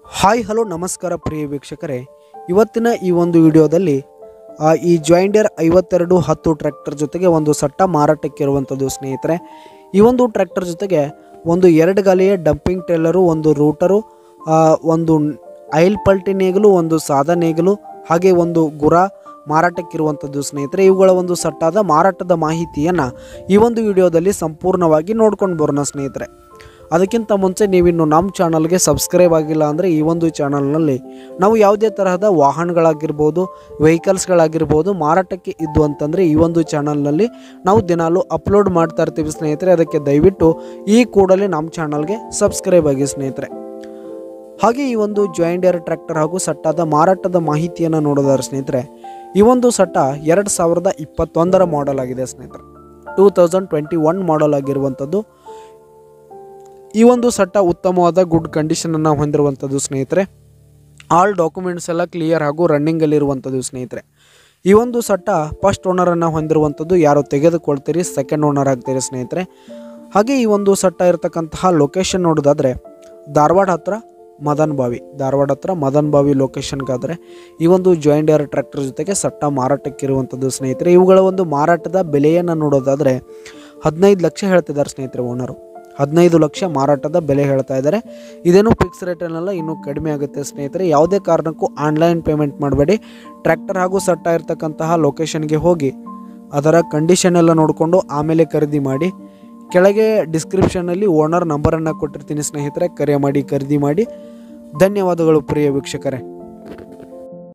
hi hello ನಮಸ್ಕಾರ ಪ್ರಿಯ ವೀಕ್ಷಕರೇ ಇವತ್ತಿನ ಈ ಒಂದು ವಿಡಿಯೋದಲ್ಲಿ ಆ, ಈ ಜಾಯಿಂಡಿಯರ್ ಐವತ್ತೆರಡು ಹತ್ತು ಟ್ರ್ಯಾಕ್ಟರ್ ಜೊತೆಗೆ ಒಂದು ಸಟ್ಟ ಮಾರಾಟಕ್ಕೆ ಇರುವಂಥದ್ದು ಸ್ನೇಹಿತರೆ ಈ ಒಂದು ಟ್ರ್ಯಾಕ್ಟರ್ ಜೊತೆಗೆ ಒಂದು ಎರಡು ಗಾಲಿಯ ಡಂಪಿಂಗ್ ಟ್ರೇಲರು ಒಂದು ರೂಟರು ಆ, ಒಂದು ಐಲ್ ಪಲ್ಟಿ ನೇಗಲು ಒಂದು ಸಾದಾ ನೇಗಲು ಹಾಗೆ ಒಂದು ಗುರ ಮಾರಾಟಕ್ಕಿರುವಂಥದ್ದು ಸ್ನೇಹಿತರೆ ಇವುಗಳ ಒಂದು ಸಟ್ಟಾದ ಮಾರಾಟದ ಮಾಹಿತಿಯನ್ನು ಈ ಒಂದು ವಿಡಿಯೋದಲ್ಲಿ ಸಂಪೂರ್ಣವಾಗಿ ನೋಡ್ಕೊಂಡು ಬರೋಣ ಸ್ನೇಹಿತರೆ ಅದಕ್ಕಿಂತ ಮುಂಚೆ ನೀವಿನ್ನು ನಮ್ಮ ಚಾನಲ್ಗೆ ಸಬ್ಸ್ಕ್ರೈಬ್ ಆಗಿಲ್ಲ ಅಂದರೆ ಈ ಒಂದು ಚಾನಲ್ನಲ್ಲಿ ನಾವು ಯಾವುದೇ ತರಹದ ವಾಹನಗಳಾಗಿರ್ಬೋದು ವೆಹಿಕಲ್ಸ್ಗಳಾಗಿರ್ಬೋದು ಮಾರಾಟಕ್ಕೆ ಇದ್ದು ಅಂತಂದರೆ ಈ ಒಂದು ಚಾನಲ್ನಲ್ಲಿ ನಾವು ದಿನಾಲು ಅಪ್ಲೋಡ್ ಮಾಡ್ತಾ ಇರ್ತೀವಿ ಸ್ನೇಹಿತರೆ ಅದಕ್ಕೆ ದಯವಿಟ್ಟು ಈ ಕೂಡಲೇ ನಮ್ಮ ಚಾನಲ್ಗೆ ಸಬ್ಸ್ಕ್ರೈಬ್ ಆಗಿ ಸ್ನೇಹಿತರೆ ಹಾಗೆ ಈ ಒಂದು ಜಾಯಿಂಡಿಯರ್ ಟ್ರ್ಯಾಕ್ಟರ್ ಹಾಗೂ ಸಟ್ಟಾದ ಮಾರಾಟದ ಮಾಹಿತಿಯನ್ನು ನೋಡೋದಾದ್ರೆ ಸ್ನೇಹಿತರೆ ಈ ಒಂದು ಸಟ್ಟ ಎರಡು ಸಾವಿರದ ಇಪ್ಪತ್ತೊಂದರ ಮಾಡೆಲ್ ಆಗಿದೆ ಸ್ನೇಹಿತರೆ two thousand twenty one model ಆಗಿರುವಂಥದ್ದು ಈ ಒಂದು ಸಟ್ಟ ಉತ್ತಮವಾದ ಗುಡ್ ಕಂಡೀಷನನ್ನು ಹೊಂದಿರುವಂಥದ್ದು ಸ್ನೇಹಿತರೆ ಆಲ್ ಡಾಕ್ಯುಮೆಂಟ್ಸ್ ಎಲ್ಲ ಕ್ಲಿಯರ್ ಹಾಗೂ ರನ್ನಿಂಗಲ್ಲಿರುವಂಥದ್ದು ಸ್ನೇಹಿತರೆ ಈ ಒಂದು ಸಟ್ಟ ಫಸ್ಟ್ ಓನರನ್ನು ಹೊಂದಿರುವಂಥದ್ದು ಯಾರು ತೆಗೆದುಕೊಳ್ತೀರಿ ಸೆಕೆಂಡ್ ಓನರ್ ಆಗ್ತೀರಿ ಸ್ನೇಹಿತರೆ ಹಾಗೆ ಈ ಒಂದು ಸಟ್ಟ ಇರತಕ್ಕಂತಹ ಲೊಕೇಶನ್ ನೋಡೋದಾದರೆ ಧಾರವಾಡ ಹತ್ರ ಮದನ್ ಬಾವಿ ಧಾರವಾಡ ಹತ್ರ ಮದನ್ ಬಾವಿ ಲೊಕೇಶನ್ಗಾದರೆ ಈ ಒಂದು ಜಾಯಿಂಡಿಯರ್ ಟ್ರ್ಯಾಕ್ಟರ್ ಜೊತೆಗೆ ಸಟ್ಟ ಮಾರಾಟಕ್ಕಿರುವಂಥದ್ದು ಸ್ನೇಹಿತರೆ ಇವುಗಳ ಒಂದು ಮಾರಾಟದ ಬೆಲೆಯನ್ನು ನೋಡೋದಾದರೆ ಹದಿನೈದು ಲಕ್ಷ ಹೇಳ್ತಿದ್ದಾರೆ ಸ್ನೇಹಿತರೆ ಓನರು ಹದಿನೈದು ಲಕ್ಷ ಮಾರಾಟದ ಬೆಲೆ ಹೇಳ್ತಾ ಇದ್ದಾರೆ ಇದೇನು ಫಿಕ್ಸ್ ರೇಟನ್ನೆಲ್ಲ ಇನ್ನೂ ಕಡಿಮೆ ಆಗುತ್ತೆ ಸ್ನೇಹಿತರೆ ಯಾವುದೇ ಕಾರಣಕ್ಕೂ ಆನ್ಲೈನ್ ಪೇಮೆಂಟ್ ಮಾಡಬೇಡಿ ಟ್ರ್ಯಾಕ್ಟರ್ ಹಾಗೂ ಸಟ್ಟ ಇರ್ತಕ್ಕಂತಹ ಲೊಕೇಶನ್ಗೆ ಹೋಗಿ ಅದರ ಕಂಡೀಷನ್ ಎಲ್ಲ ನೋಡಿಕೊಂಡು ಆಮೇಲೆ ಖರೀದಿ ಮಾಡಿ ಕೆಳಗೆ ಡಿಸ್ಕ್ರಿಪ್ಷನಲ್ಲಿ ಓನರ್ ನಂಬರನ್ನು ಕೊಟ್ಟಿರ್ತೀನಿ ಸ್ನೇಹಿತರೆ ಕರೆ ಮಾಡಿ ಖರೀದಿ ಮಾಡಿ ಧನ್ಯವಾದಗಳು ಪ್ರಿಯ ವೀಕ್ಷಕರೇ